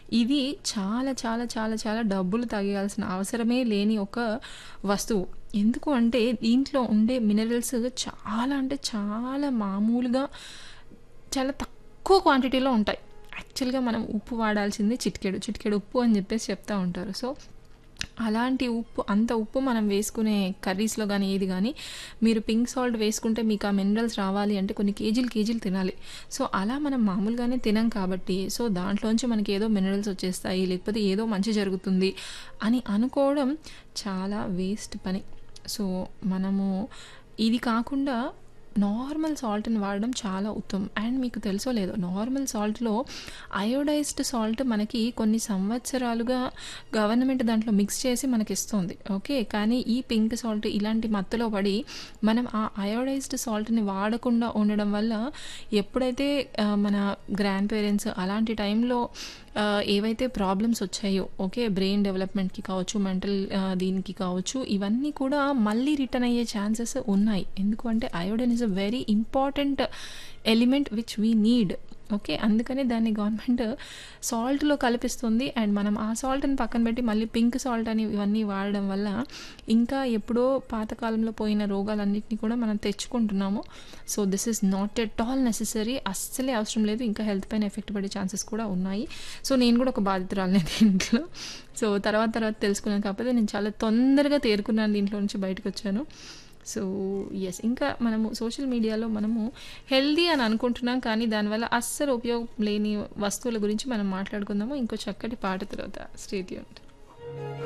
ఇది చాలా చాలా చాలా చాలా డబ్బులు తగియాల్సిన అవసరమే లేని ఒక వస్తువు ఎందుకు అంటే దీంట్లో ఉండే మినరల్స్ చాలా అంటే చాలా మామూలుగా చాలా తక్కువ క్వాంటిటీలో ఉంటాయి యాక్చువల్గా మనం ఉప్పు వాడాల్సింది చిటికెడు చిటికెడు ఉప్పు అని చెప్పేసి చెప్తా ఉంటారు సో అలాంటి ఉప్పు అంత ఉప్పు మనం వేసుకునే కర్రీస్లో కానీ ఏది కానీ మీరు పింక్ సాల్ట్ వేసుకుంటే మీకు ఆ మినరల్స్ రావాలి అంటే కొన్ని కేజీలు కేజీలు తినాలి సో అలా మనం మామూలుగానే తినాం కాబట్టి సో దాంట్లోంచి మనకి ఏదో మినరల్స్ వచ్చేస్తాయి లేకపోతే ఏదో మంచి జరుగుతుంది అని అనుకోవడం చాలా వేస్ట్ పని సో మనము ఇది కాకుండా నార్మల్ సాల్ట్ని వాడడం చాలా ఉత్తమం అండ్ మీకు తెలుసో లేదో నార్మల్ సాల్ట్లో అయోడైజ్డ్ సాల్ట్ మనకి కొన్ని సంవత్సరాలుగా గవర్నమెంట్ దాంట్లో మిక్స్ చేసి మనకి ఇస్తుంది ఓకే కానీ ఈ పింక్ సాల్ట్ ఇలాంటి మత్తులో పడి మనం ఆ అయోడైజ్డ్ సాల్ట్ని వాడకుండా ఉండడం వల్ల ఎప్పుడైతే ఆ, మన గ్రాండ్ పేరెంట్స్ అలాంటి టైంలో ఆ, ఏవైతే ప్రాబ్లమ్స్ వచ్చాయో ఓకే బ్రెయిన్ డెవలప్మెంట్కి కావచ్చు మెంటల్ దీనికి కావచ్చు ఇవన్నీ కూడా మళ్ళీ రిటర్న్ అయ్యే ఛాన్సెస్ ఉన్నాయి ఎందుకు అంటే iodine is a very important element which we need okay అందుకని దాన్ని గవర్నమెంట్ సాల్ట్లో కల్పిస్తుంది అండ్ మనం ఆ సాల్ట్ని పక్కన పెట్టి మళ్ళీ పింక్ సాల్ట్ అని ఇవన్నీ వాడడం వల్ల ఇంకా ఎప్పుడో పాతకాలంలో పోయిన రోగాలన్నింటినీ కూడా మనం తెచ్చుకుంటున్నాము so this is not at all necessary అస్సలే అవసరం లేదు ఇంకా హెల్త్ పైన ఎఫెక్ట్ పడే ఛాన్సెస్ కూడా ఉన్నాయి సో నేను కూడా ఒక బాధితురాలనే దీంట్లో సో తర్వాత తర్వాత తెలుసుకున్నాను కాకపోతే నేను చాలా తొందరగా తేరుకున్నాను దీంట్లో నుంచి బయటకు వచ్చాను సో ఎస్ ఇంకా మనము సోషల్ మీడియాలో మనము హెల్దీ అని అనుకుంటున్నాం కానీ దానివల్ల అస్సలు ఉపయోగం లేని వస్తువుల గురించి మనం మాట్లాడుకుందాము ఇంకో చక్కటి పాట తర్వాత స్టేట్